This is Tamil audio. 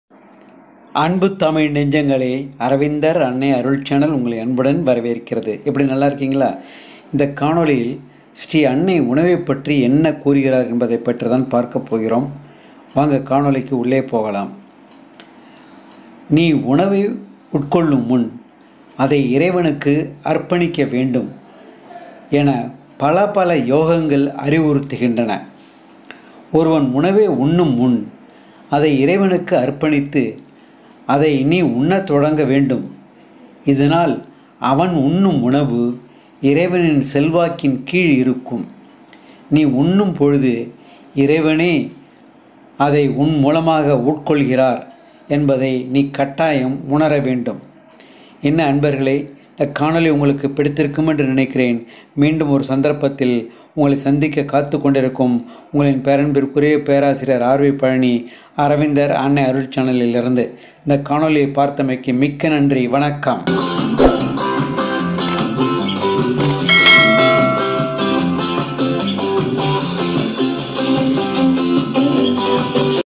அன்பு தமிழ் நெஞ்சங்களே அரவிந்தர் அன்னை அருள் சேனல் உங்களை அன்புடன் வரவேற்கிறது எப்படி நல்லா இருக்கீங்களா இந்த காணொளியில் ஸ்ரீ அன்னை உணவை பற்றி என்ன கூறுகிறார் என்பதை பற்றி தான் பார்க்க போகிறோம் வாங்க காணொளிக்கு உள்ளே போகலாம் நீ உணவை உட்கொள்ளும் முன் அதை இறைவனுக்கு அர்ப்பணிக்க வேண்டும் என பல பல யோகங்கள் அறிவுறுத்துகின்றன ஒருவன் உணவை உண்ணும் முன் அதை இறைவனுக்கு அர்ப்பணித்து அதை நீ உண்ணத் தொடங்க வேண்டும் இதனால் அவன் உண்ணும் உணவு இறைவனின் செல்வாக்கின் கீழ் இருக்கும் நீ உண்ணும் பொழுது இறைவனே அதை உன் மூலமாக உட்கொள்கிறார் என்பதை நீ கட்டாயம் உணர வேண்டும் என்ன அன்பர்களே இந்த காணொளி உங்களுக்கு பிடித்திருக்கும் என்று நினைக்கிறேன் மீண்டும் ஒரு சந்தர்ப்பத்தில் உங்களை சந்திக்க காத்து கொண்டிருக்கும் உங்களின் பேரன்பிற்குரிய பேராசிரியர் ஆர்வி பழனி அரவிந்தர் அன்னை அருள் சேனலிலிருந்து இந்த காணொளியை பார்த்தமைக்கு மிக்க நன்றி வணக்கம்